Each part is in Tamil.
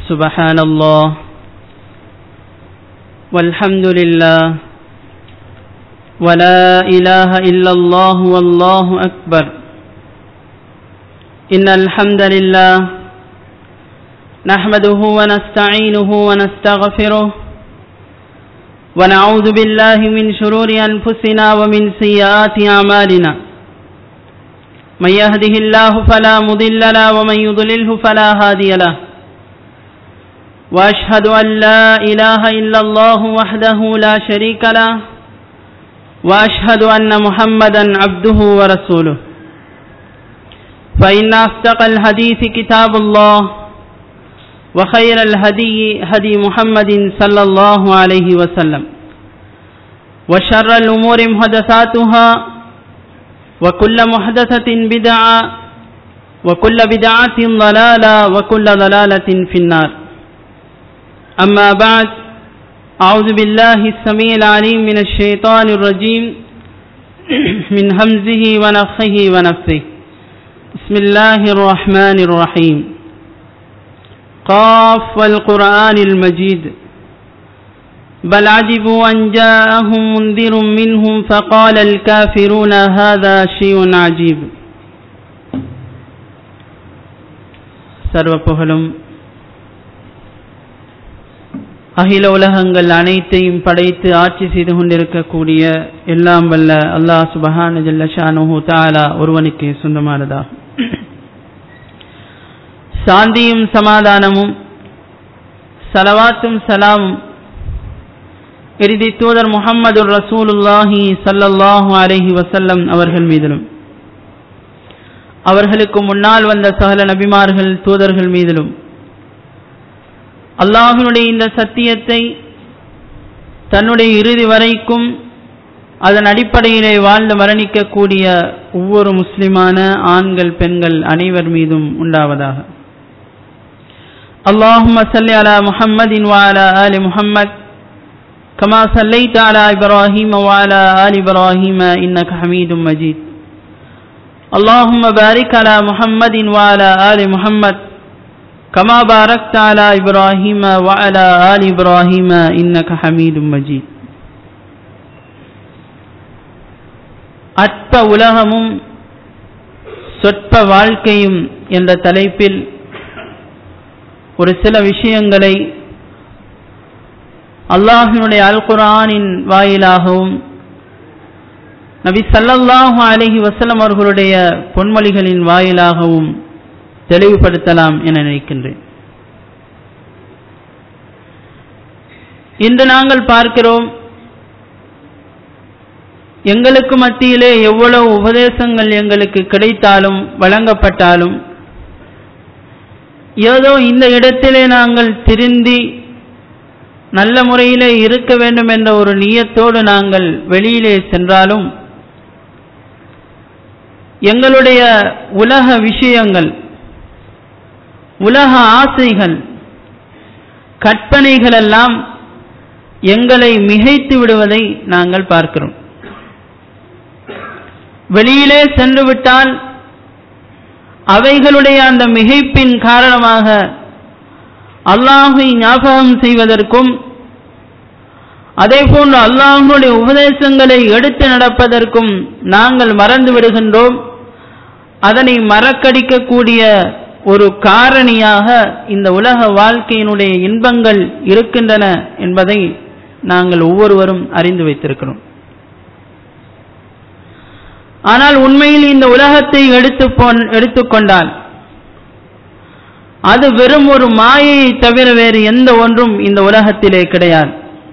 سبحان الله والحمد لله ولا إله إلا الله والله أكبر إن الحمد لله نحمده ونستعينه ونستغفره ونعوذ بالله من شرور أنفسنا ومن سيئات أعمالنا من يهده الله فلا مضل له ومن يضلله فلا هادي له وأشهد أن لا إله إلا الله وحده لا شريك له وأشهد أن محمدا عبده ورسوله فإن أصدق الحديث كتاب الله وخير الهدي هدي محمد صلى الله عليه وسلم وشر الأمور محدثاتها وكل محدثة بدعة وكل بدعة ضلالة وكل ضلالة في النار أما بعد أعوذ بالله السميع العليم من الشيطان الرجيم من همزه ونفخه ونفثه بسم الله الرحمن الرحيم قاف والقرآن المجيد بل عجبوا أن جاءهم منذر منهم فقال الكافرون هذا شيء عجيب சர்வ புகழும் அகில உலகங்கள் அனைத்தையும் படைத்து ஆட்சி செய்து கொண்டிருக்கக்கூடிய எல்லாம் வல்ல அல்லாஹ் சுபஹான ஜல்லஷானு தாலா ஒருவனுக்கு சொந்தமானதாகும் சாந்தியும் சமாதானமும் சலவாத்தும் சலாமும் இறுதி தூதர் முகமது ரசூலுல்லாஹி சல்லல்லாஹு அலஹி வசல்லம் அவர்கள் மீதிலும் அவர்களுக்கு முன்னால் வந்த சகல நபிமார்கள் தூதர்கள் மீதிலும் அல்லாஹினுடைய இந்த சத்தியத்தை தன்னுடைய இறுதி வரைக்கும் அதன் அடிப்படையிலே வாழ்ந்து மரணிக்கக்கூடிய ஒவ்வொரு முஸ்லிமான ஆண்கள் பெண்கள் அனைவர் மீதும் உண்டாவதாக اللهم صل على محمد وعلى آل محمد كما صليت على إبراهيم وعلى آل إبراهيم إنك حميد مجيد اللهم بارك على محمد وعلى آل محمد كما باركت على إبراهيم وعلى آل إبراهيم إنك حميد مجيد அற்ப உலகமும் சொற்ப வாழ்க்கையும் என்ற தலைப்பில் ஒரு சில விஷயங்களை அல்லாஹினுடைய அல் குரானின் வாயிலாகவும் நபி சல்லல்லாஹு அலஹி வசலம் அவர்களுடைய பொன்மொழிகளின் வாயிலாகவும் தெளிவுபடுத்தலாம் என நினைக்கின்றேன் இன்று நாங்கள் பார்க்கிறோம் எங்களுக்கு மத்தியிலே எவ்வளவு உபதேசங்கள் எங்களுக்கு கிடைத்தாலும் வழங்கப்பட்டாலும் ஏதோ இந்த இடத்திலே நாங்கள் திருந்தி நல்ல முறையிலே இருக்க வேண்டும் என்ற ஒரு நியத்தோடு நாங்கள் வெளியிலே சென்றாலும் எங்களுடைய உலக விஷயங்கள் உலக ஆசைகள் கற்பனைகள் எல்லாம் எங்களை மிகைத்து விடுவதை நாங்கள் பார்க்கிறோம் வெளியிலே சென்று விட்டால் அவைகளுடைய அந்த மிகைப்பின் காரணமாக அல்லாஹை ஞாபகம் செய்வதற்கும் அதே போன்று அல்லாஹனுடைய உபதேசங்களை எடுத்து நடப்பதற்கும் நாங்கள் மறந்து விடுகின்றோம் அதனை மறக்கடிக்கக்கூடிய ஒரு காரணியாக இந்த உலக வாழ்க்கையினுடைய இன்பங்கள் இருக்கின்றன என்பதை நாங்கள் ஒவ்வொருவரும் அறிந்து வைத்திருக்கிறோம் ஆனால் உண்மையில் இந்த உலகத்தை எடுத்து எடுத்துக்கொண்டால் அது வெறும் ஒரு மாயையை தவிர வேறு எந்த ஒன்றும் இந்த உலகத்திலே கிடையாது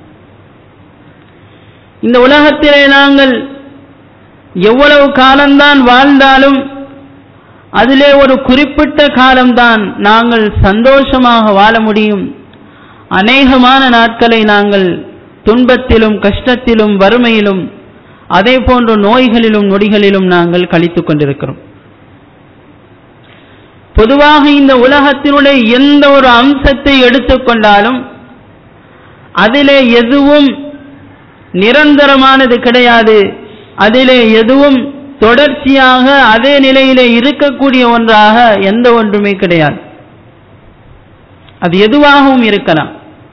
இந்த உலகத்திலே நாங்கள் எவ்வளவு காலம்தான் வாழ்ந்தாலும் அதிலே ஒரு குறிப்பிட்ட காலம்தான் நாங்கள் சந்தோஷமாக வாழ முடியும் அநேகமான நாட்களை நாங்கள் துன்பத்திலும் கஷ்டத்திலும் வறுமையிலும் அதே போன்று நோய்களிலும் நொடிகளிலும் நாங்கள் கழித்துக் கொண்டிருக்கிறோம் பொதுவாக இந்த உலகத்தினுடைய எந்த ஒரு அம்சத்தை எடுத்துக்கொண்டாலும் அதிலே எதுவும் நிரந்தரமானது கிடையாது அதிலே எதுவும் தொடர்ச்சியாக அதே நிலையிலே இருக்கக்கூடிய ஒன்றாக எந்த ஒன்றுமே கிடையாது அது எதுவாகவும் இருக்கலாம்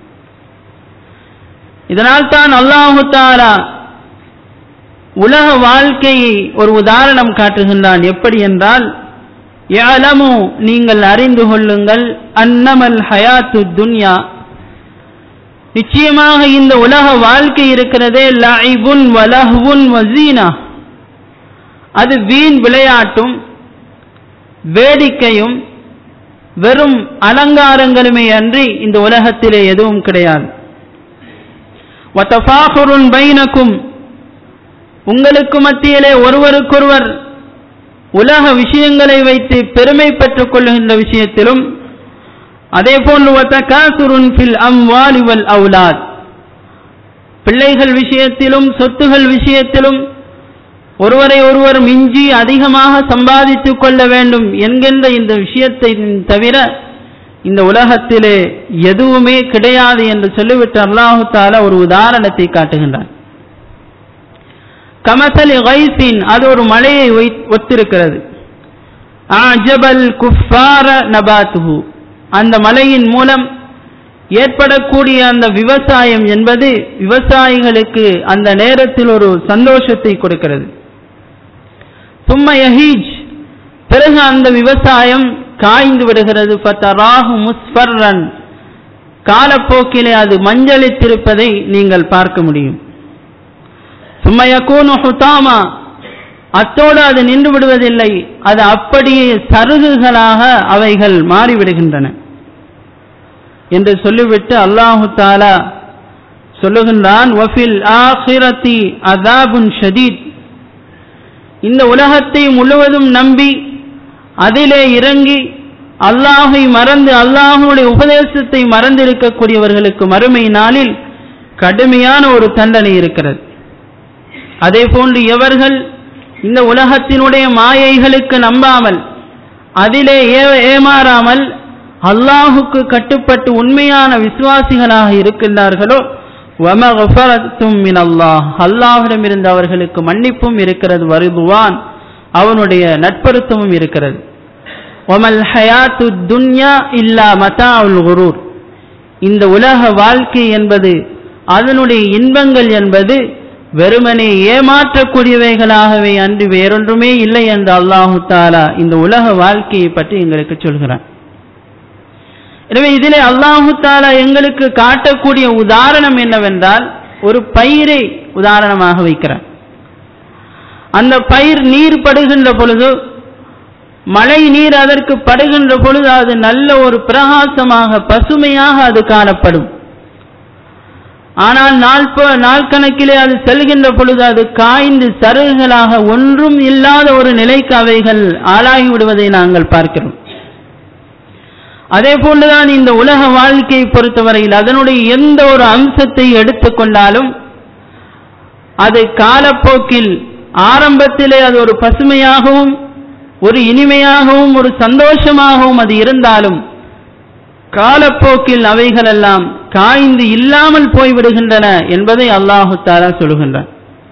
இதனால் தான் அல்லாஹு தாலா உலக வாழ்க்கையை ஒரு உதாரணம் காட்டுகின்றான் எப்படி என்றால் யாலமு நீங்கள் அறிந்து கொள்ளுங்கள் அன்னமல் ஹயாத்து துன்யா நிச்சயமாக இந்த உலக வாழ்க்கை இருக்கிறதே லைபுன் வலஹுன் வசீனா அது வீண் விளையாட்டும் வேடிக்கையும் வெறும் அலங்காரங்களுமே அன்றி இந்த உலகத்திலே எதுவும் கிடையாது வத்தஃபாஹுருன் பைனக்கும் உங்களுக்கு மத்தியிலே ஒருவருக்கொருவர் உலக விஷயங்களை வைத்து பெருமை பெற்றுக் கொள்ளுகின்ற விஷயத்திலும் அதே போன்று வத்தகாசுருன் ஃபில் அம்வாலி வல் அவுலாத் பிள்ளைகள் விஷயத்திலும் சொத்துகள் விஷயத்திலும் ஒருவரை ஒருவர் மிஞ்சி அதிகமாக சம்பாதித்துக் கொள்ள வேண்டும் என்கின்ற இந்த விஷயத்தை தவிர இந்த உலகத்திலே எதுவுமே கிடையாது என்று சொல்லிவிட்டு அல்லாஹு தாலா ஒரு உதாரணத்தை காட்டுகின்றான் கமசலி கைசின் அது ஒரு மலையை ஒத்திருக்கிறது அஜபல் குஃபார நபாத்துஹு அந்த மலையின் மூலம் ஏற்படக்கூடிய அந்த விவசாயம் என்பது விவசாயிகளுக்கு அந்த நேரத்தில் ஒரு சந்தோஷத்தை கொடுக்கிறது சும்ம யஹீஜ் பிறகு அந்த விவசாயம் காய்ந்து விடுகிறது ஃபத்தராஹு முஸ்ஃபர்ரன் காலப்போக்கிலே அது மஞ்சளித்திருப்பதை நீங்கள் பார்க்க முடியும் சும்ம யகூனு ஹுதாமா அத்தோடு அது நின்று விடுவதில்லை அது அப்படியே சருகுகளாக அவைகள் மாறிவிடுகின்றன என்று சொல்லிவிட்டு அல்லாஹு தாலா சொல்லுகின்றான் வஃபில் ஆஹிரத்தி அதாபுன் ஷதீத் இந்த உலகத்தை முழுவதும் நம்பி அதிலே இறங்கி அல்லாஹை மறந்து அல்லாஹுடைய உபதேசத்தை மறந்திருக்கக்கூடியவர்களுக்கு மறுமை நாளில் கடுமையான ஒரு தண்டனை இருக்கிறது அதே போன்று எவர்கள் இந்த உலகத்தினுடைய மாயைகளுக்கு நம்பாமல் அதிலே ஏமாறாமல் அல்லாஹுக்கு கட்டுப்பட்டு உண்மையான விசுவாசிகளாக இருக்கின்றார்களோ வமகஃபரத்தும் மின் அல்லாஹ் அல்லாஹிடமிருந்து அவர்களுக்கு மன்னிப்பும் இருக்கிறது வருதுவான் அவனுடைய நட்பருத்தமும் இருக்கிறது ஒமல் ஹயாத்து துன்யா இல்லா மதா உல் குரூர் இந்த உலக வாழ்க்கை என்பது அதனுடைய இன்பங்கள் என்பது வெறுமனே ஏமாற்றக்கூடியவைகளாகவே அன்று வேறொன்றுமே இல்லை என்று அல்லாஹு தாலா இந்த உலக வாழ்க்கையை பற்றி எங்களுக்கு சொல்கிறான் எனவே இதிலே அல்லாஹு தாலா எங்களுக்கு காட்டக்கூடிய உதாரணம் என்னவென்றால் ஒரு பயிரை உதாரணமாக வைக்கிறார் அந்த பயிர் நீர் படுகின்ற பொழுது மழை நீர் அதற்கு படுகின்ற பொழுது அது நல்ல ஒரு பிரகாசமாக பசுமையாக அது காணப்படும் ஆனால் நாள் நாள் கணக்கிலே அது செல்கின்ற பொழுது அது காய்ந்து சருகுகளாக ஒன்றும் இல்லாத ஒரு நிலைக்கு அவைகள் ஆளாகி விடுவதை நாங்கள் பார்க்கிறோம் அதே போன்றுதான் இந்த உலக வாழ்க்கையை பொறுத்தவரையில் அதனுடைய எந்த ஒரு அம்சத்தை எடுத்துக்கொண்டாலும் அது காலப்போக்கில் ஆரம்பத்திலே அது ஒரு பசுமையாகவும் ஒரு இனிமையாகவும் ஒரு சந்தோஷமாகவும் அது இருந்தாலும் காலப்போக்கில் அவைகளெல்லாம் காய்ந்து இல்லாமல் போய்விடுகின்றன என்பதை அல்லாஹு தாலா சொல்கின்றான்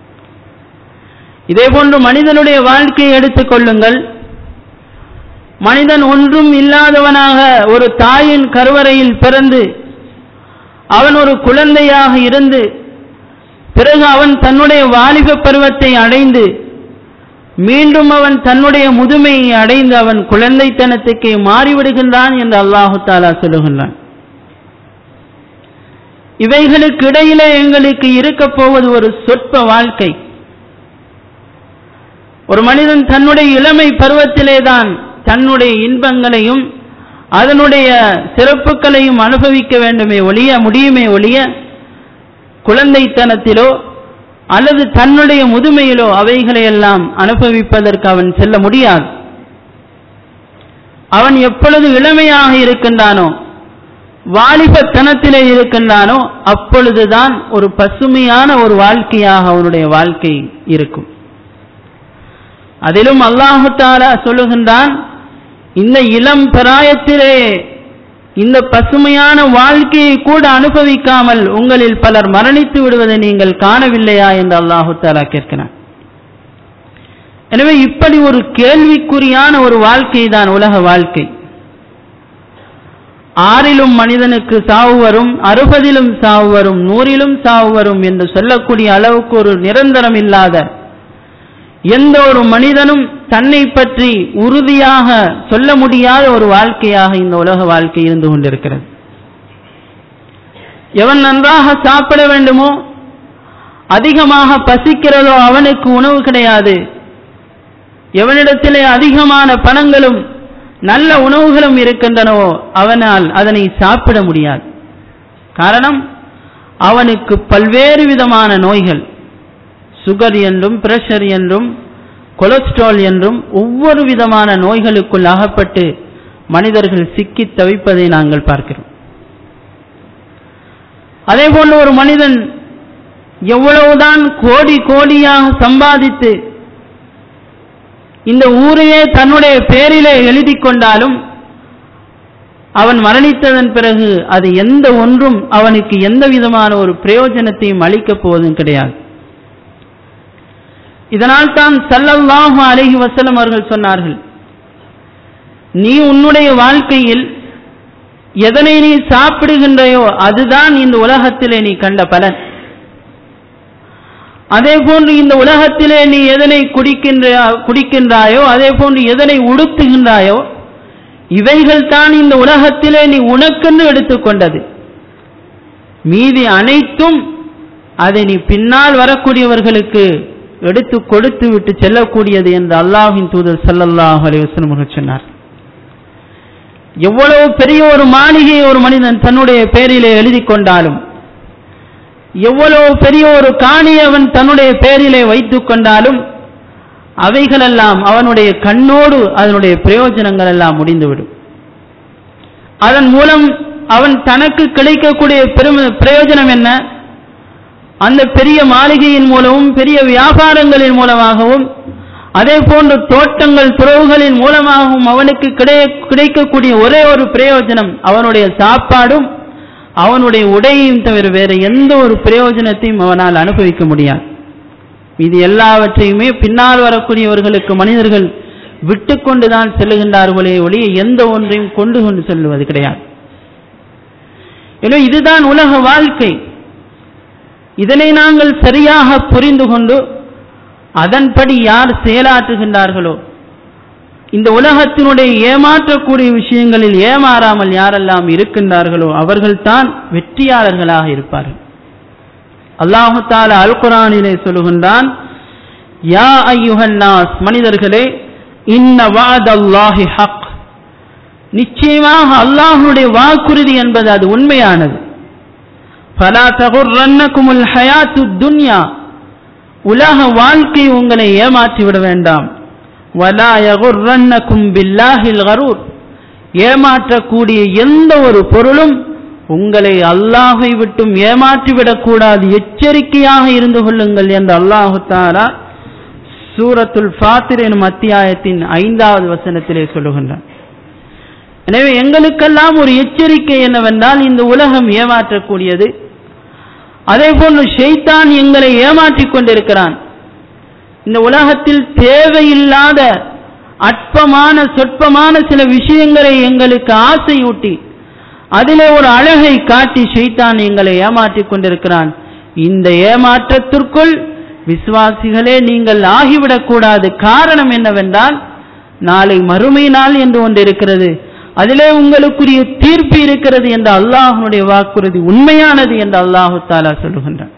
இதே போன்று மனிதனுடைய வாழ்க்கையை எடுத்துக்கொள்ளுங்கள் மனிதன் ஒன்றும் இல்லாதவனாக ஒரு தாயின் கருவறையில் பிறந்து அவன் ஒரு குழந்தையாக இருந்து பிறகு அவன் தன்னுடைய வாலிப பருவத்தை அடைந்து மீண்டும் அவன் தன்னுடைய முதுமையை அடைந்து அவன் குழந்தைத்தனத்துக்கே மாறிவிடுகின்றான் என்று அல்லாஹு தாலா சொல்லுகின்றான் இவைகளுக்கு இடையிலே எங்களுக்கு இருக்க போவது ஒரு சொற்ப வாழ்க்கை ஒரு மனிதன் தன்னுடைய இளமை பருவத்திலேதான் தன்னுடைய இன்பங்களையும் அதனுடைய சிறப்புகளையும் அனுபவிக்க வேண்டுமே ஒழிய முடியுமே ஒழிய குழந்தைத்தனத்திலோ அல்லது தன்னுடைய முதுமையிலோ அவைகளை எல்லாம் அனுபவிப்பதற்கு அவன் செல்ல முடியாது அவன் எப்பொழுது இளமையாக இருக்கின்றானோ வாலிபத்தனத்திலே இருக்கின்றானோ அப்பொழுதுதான் ஒரு பசுமையான ஒரு வாழ்க்கையாக அவனுடைய வாழ்க்கை இருக்கும் அதிலும் அல்லாஹு தாலா சொல்லுகின்றான் இந்த இளம் பிராயத்திலே இந்த பசுமையான வாழ்க்கையை கூட அனுபவிக்காமல் உங்களில் பலர் மரணித்து விடுவதை நீங்கள் காணவில்லையா என்று அல்லாஹு தாலா கேட்கிறான் எனவே இப்படி ஒரு கேள்விக்குறியான ஒரு வாழ்க்கை தான் உலக வாழ்க்கை ஆறிலும் மனிதனுக்கு சாவு வரும் அறுபதிலும் சாவு வரும் நூறிலும் சாவு வரும் என்று சொல்லக்கூடிய அளவுக்கு ஒரு நிரந்தரம் இல்லாத எந்த ஒரு மனிதனும் தன்னை பற்றி உறுதியாக சொல்ல முடியாத ஒரு வாழ்க்கையாக இந்த உலக வாழ்க்கை இருந்து கொண்டிருக்கிறது எவன் நன்றாக சாப்பிட வேண்டுமோ அதிகமாக பசிக்கிறதோ அவனுக்கு உணவு கிடையாது எவனிடத்திலே அதிகமான பணங்களும் நல்ல உணவுகளும் இருக்கின்றனவோ அவனால் அதனை சாப்பிட முடியாது காரணம் அவனுக்கு பல்வேறு விதமான நோய்கள் சுகர் என்றும் பிரஷர் என்றும் கொலஸ்ட்ரால் என்றும் ஒவ்வொரு விதமான நோய்களுக்குள் அகப்பட்டு மனிதர்கள் சிக்கி தவிப்பதை நாங்கள் பார்க்கிறோம் அதே போன்று ஒரு மனிதன் எவ்வளவுதான் கோடி கோடியாக சம்பாதித்து இந்த ஊரையே தன்னுடைய பேரிலே எழுதி கொண்டாலும் அவன் மரணித்ததன் பிறகு அது எந்த ஒன்றும் அவனுக்கு எந்த விதமான ஒரு பிரயோஜனத்தையும் அளிக்கப் போவதும் கிடையாது இதனால் தான் சல்லல்லாஹு அலைஹி வசலம் அவர்கள் சொன்னார்கள் நீ உன்னுடைய வாழ்க்கையில் எதனை நீ சாப்பிடுகின்றையோ அதுதான் இந்த உலகத்திலே நீ கண்ட பலன் அதே போன்று இந்த உலகத்திலே நீ எதனை குடிக்கின்ற குடிக்கின்றாயோ அதே போன்று எதனை உடுத்துகின்றாயோ இவைகள் தான் இந்த உலகத்திலே நீ உனக்கென்று எடுத்துக்கொண்டது மீதி அனைத்தும் அதை நீ பின்னால் வரக்கூடியவர்களுக்கு எடுத்து கொடுத்து விட்டு செல்லக்கூடியது என்று அல்லாஹின் தூதர் சல்லல்லாஹ் அலைவசனம் சொன்னார் எவ்வளவு பெரிய ஒரு மாளிகையை ஒரு மனிதன் தன்னுடைய பேரிலே எழுதி கொண்டாலும் எவ்வளவு பெரிய ஒரு காணி அவன் தன்னுடைய பேரிலே வைத்துக் கொண்டாலும் அவைகளெல்லாம் அவனுடைய கண்ணோடு அதனுடைய பிரயோஜனங்கள் எல்லாம் முடிந்துவிடும் அதன் மூலம் அவன் தனக்கு கிடைக்கக்கூடிய பெரும பிரயோஜனம் என்ன அந்த பெரிய மாளிகையின் மூலமும் பெரிய வியாபாரங்களின் மூலமாகவும் அதே போன்று தோட்டங்கள் துறவுகளின் மூலமாகவும் அவனுக்கு கிடைக்கக்கூடிய ஒரே ஒரு பிரயோஜனம் அவனுடைய சாப்பாடும் அவனுடைய உடையையும் தவிர வேறு எந்த ஒரு பிரயோஜனத்தையும் அவனால் அனுபவிக்க முடியாது இது எல்லாவற்றையுமே பின்னால் வரக்கூடியவர்களுக்கு மனிதர்கள் விட்டு கொண்டுதான் செல்லுகின்றார்களே ஒழிய எந்த ஒன்றையும் கொண்டு கொண்டு செல்வது கிடையாது எனவே இதுதான் உலக வாழ்க்கை இதனை நாங்கள் சரியாக புரிந்து கொண்டு அதன்படி யார் செயலாற்றுகின்றார்களோ இந்த உலகத்தினுடைய ஏமாற்றக்கூடிய விஷயங்களில் ஏமாறாமல் யாரெல்லாம் இருக்கின்றார்களோ அவர்கள்தான் வெற்றியாளர்களாக இருப்பார்கள் அல்லாஹு தால அல் குரானிலே சொல்லுகின்றான் யா ஐயுஹன்னாஸ் மனிதர்களே இன்ன வாதல்லாஹி ஹக் நிச்சயமாக அல்லாஹனுடைய வாக்குறுதி என்பது அது உண்மையானது ஃபலா தகுர்ரன்னகுமுல் ஹயாத்து துன்யா உலக வாழ்க்கை உங்களை ஏமாற்றி விட வேண்டாம் வலா யகுர்ரன்னகும் பில்லாஹில் கரூர் ஏமாற்றக்கூடிய எந்த ஒரு பொருளும் உங்களை அல்லாஹை விட்டும் ஏமாற்றிவிடக்கூடாது எச்சரிக்கையாக இருந்து கொள்ளுங்கள் என்று அல்லாஹு தாரா சூரத்துல் ஃபாத்திர் எனும் அத்தியாயத்தின் ஐந்தாவது வசனத்திலே சொல்லுகின்றான் எனவே எங்களுக்கெல்லாம் ஒரு எச்சரிக்கை என்னவென்றால் இந்த உலகம் ஏமாற்றக்கூடியது அதே போன்று ஷெய்தான் எங்களை ஏமாற்றிக் கொண்டிருக்கிறான் இந்த உலகத்தில் தேவையில்லாத அற்பமான சொற்பமான சில விஷயங்களை எங்களுக்கு ஆசையூட்டி அதிலே ஒரு அழகை காட்டி ஷெய்தான் எங்களை ஏமாற்றிக் கொண்டிருக்கிறான் இந்த ஏமாற்றத்திற்குள் விசுவாசிகளே நீங்கள் ஆகிவிடக்கூடாது காரணம் என்னவென்றால் நாளை மறுமை நாள் என்று ஒன்று இருக்கிறது அதிலே உங்களுக்குரிய தீர்ப்பு இருக்கிறது என்ற அல்லாஹனுடைய வாக்குறுதி உண்மையானது என்று அல்லாஹு தாலா சொல்லுகின்றான்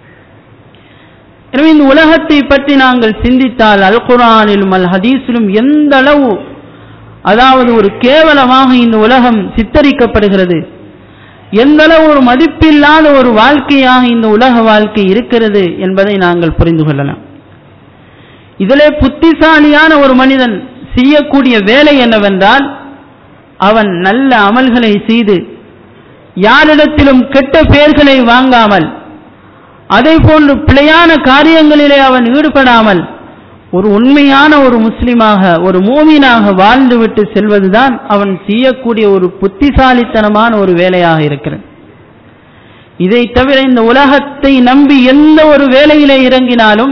எனவே இந்த உலகத்தை பற்றி நாங்கள் சிந்தித்தால் அல் குரானிலும் அல் ஹதீஸிலும் எந்த அளவு அதாவது ஒரு கேவலமாக இந்த உலகம் சித்தரிக்கப்படுகிறது எந்த அளவு ஒரு மதிப்பில்லாத ஒரு வாழ்க்கையாக இந்த உலக வாழ்க்கை இருக்கிறது என்பதை நாங்கள் புரிந்து கொள்ளலாம் இதிலே புத்திசாலியான ஒரு மனிதன் செய்யக்கூடிய வேலை என்னவென்றால் அவன் நல்ல அமல்களை செய்து யாரிடத்திலும் கெட்ட பெயர்களை வாங்காமல் அதே போன்று பிழையான காரியங்களிலே அவன் ஈடுபடாமல் ஒரு உண்மையான ஒரு முஸ்லிமாக ஒரு மூமினாக வாழ்ந்துவிட்டு செல்வதுதான் அவன் செய்யக்கூடிய ஒரு புத்திசாலித்தனமான ஒரு வேலையாக இருக்கிறது இதை தவிர இந்த உலகத்தை நம்பி எந்த ஒரு வேலையிலே இறங்கினாலும்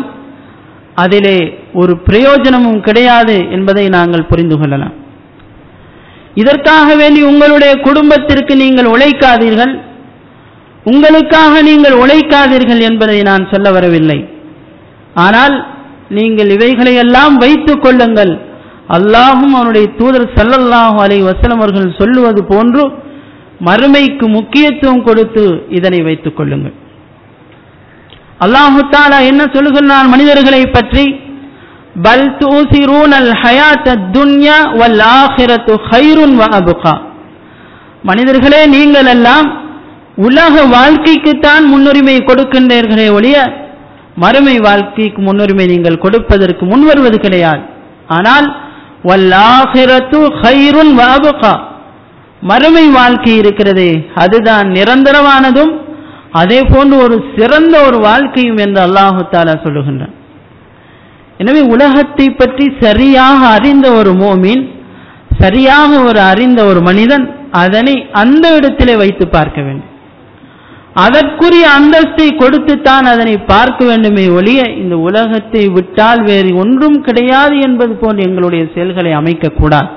அதிலே ஒரு பிரயோஜனமும் கிடையாது என்பதை நாங்கள் புரிந்து கொள்ளலாம் இதற்காக வேண்டி உங்களுடைய குடும்பத்திற்கு நீங்கள் உழைக்காதீர்கள் உங்களுக்காக நீங்கள் உழைக்காதீர்கள் என்பதை நான் சொல்ல வரவில்லை ஆனால் நீங்கள் இவைகளையெல்லாம் வைத்துக் கொள்ளுங்கள் அல்லாஹும் அவனுடைய தூதர் சல்லல்லாஹு அலை வசலம் அவர்கள் சொல்லுவது போன்று மறுமைக்கு முக்கியத்துவம் கொடுத்து இதனை வைத்துக் கொள்ளுங்கள் அல்லாஹு தாலா என்ன சொல்லுகிறான் மனிதர்களை பற்றி பல் தூசிரூனல் ஹயாத் துன்யா வல் ஆஹிரத்து ஹைருன் வ அபுகா மனிதர்களே நீங்கள் எல்லாம் உலக வாழ்க்கைக்குத்தான் முன்னுரிமை கொடுக்கின்றீர்களே ஒழிய மறுமை வாழ்க்கைக்கு முன்னுரிமை நீங்கள் கொடுப்பதற்கு முன்வருவது கிடையாது ஆனால் வல்லாஹிரத்து ஹைருன் வ அபுகா மறுமை வாழ்க்கை இருக்கிறதே அதுதான் நிரந்தரமானதும் அதே போன்று ஒரு சிறந்த ஒரு வாழ்க்கையும் என்று அல்லாஹு தாலா சொல்லுகின்றான் எனவே உலகத்தை பற்றி சரியாக அறிந்த ஒரு மோமின் சரியாக ஒரு அறிந்த ஒரு மனிதன் அதனை அந்த இடத்திலே வைத்து பார்க்க வேண்டும் அதற்குரிய அந்தஸ்தை கொடுத்துத்தான் அதனை பார்க்க வேண்டுமே ஒழிய இந்த உலகத்தை விட்டால் வேறு ஒன்றும் கிடையாது என்பது போன்று எங்களுடைய செயல்களை அமைக்கக்கூடாது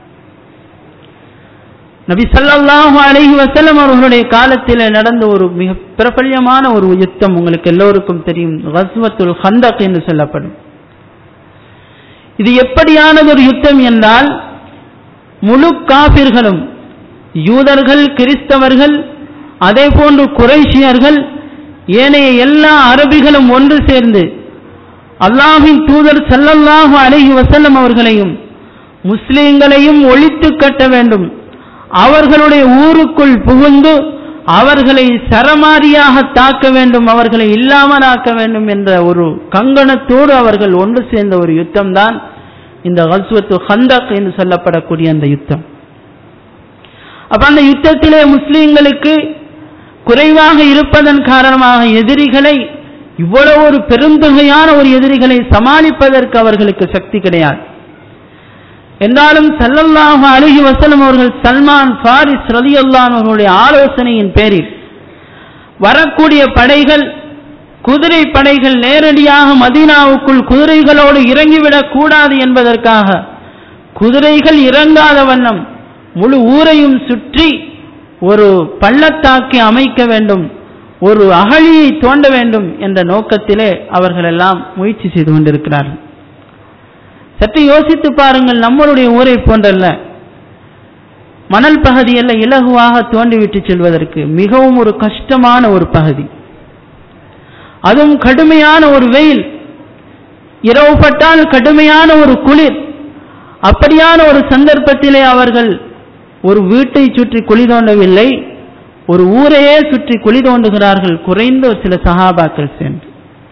நபி சல்லாஹு அலஹி வசலம் அவர்களுடைய காலத்தில் நடந்த ஒரு மிக பிரபல்யமான ஒரு யுத்தம் உங்களுக்கு எல்லோருக்கும் தெரியும் ரஸ்வத்துல் ஹந்தக் என்று சொல்லப்படும் இது எப்படியானது ஒரு யுத்தம் என்றால் முழு காபிர்களும் யூதர்கள் கிறிஸ்தவர்கள் அதே போன்று குறைஷியர்கள் ஏனைய எல்லா அரபிகளும் ஒன்று சேர்ந்து அல்லாஹின் தூதர் சல்லல்லாஹு அலஹி வசல்லம் அவர்களையும் முஸ்லிம்களையும் ஒழித்து கட்ட வேண்டும் அவர்களுடைய ஊருக்குள் புகுந்து அவர்களை சரமாரியாக தாக்க வேண்டும் அவர்களை இல்லாமலாக்க வேண்டும் என்ற ஒரு கங்கணத்தோடு அவர்கள் ஒன்று சேர்ந்த ஒரு யுத்தம் தான் இந்த கல்சுவத்து ஹந்தக் என்று சொல்லப்படக்கூடிய அந்த யுத்தம் அப்ப அந்த யுத்தத்திலே முஸ்லிம்களுக்கு குறைவாக இருப்பதன் காரணமாக எதிரிகளை இவ்வளவு ஒரு பெருந்தொகையான ஒரு எதிரிகளை சமாளிப்பதற்கு அவர்களுக்கு சக்தி கிடையாது என்றாலும் சல்லல்லாஹு அலிஹி வசலம் அவர்கள் சல்மான் ஃபாரிஸ் ரதி அவர்களுடைய ஆலோசனையின் பேரில் வரக்கூடிய படைகள் குதிரை படைகள் நேரடியாக மதீனாவுக்குள் குதிரைகளோடு இறங்கிவிடக் கூடாது என்பதற்காக குதிரைகள் இறங்காத வண்ணம் முழு ஊரையும் சுற்றி ஒரு பள்ளத்தாக்கி அமைக்க வேண்டும் ஒரு அகழியை தோண்ட வேண்டும் என்ற நோக்கத்திலே அவர்கள் எல்லாம் முயற்சி செய்து கொண்டிருக்கிறார்கள் சற்று யோசித்து பாருங்கள் நம்மளுடைய ஊரை போன்றல்ல மணல் பகுதியல்ல இலகுவாக தோண்டிவிட்டு செல்வதற்கு மிகவும் ஒரு கஷ்டமான ஒரு பகுதி அதுவும் கடுமையான ஒரு வெயில் இரவுப்பட்டால் கடுமையான ஒரு குளிர் அப்படியான ஒரு சந்தர்ப்பத்திலே அவர்கள் ஒரு வீட்டை சுற்றி குழி தோண்டவில்லை ஒரு ஊரையே சுற்றி குழி தோண்டுகிறார்கள் குறைந்த சில சகாபாக்கள் சென்று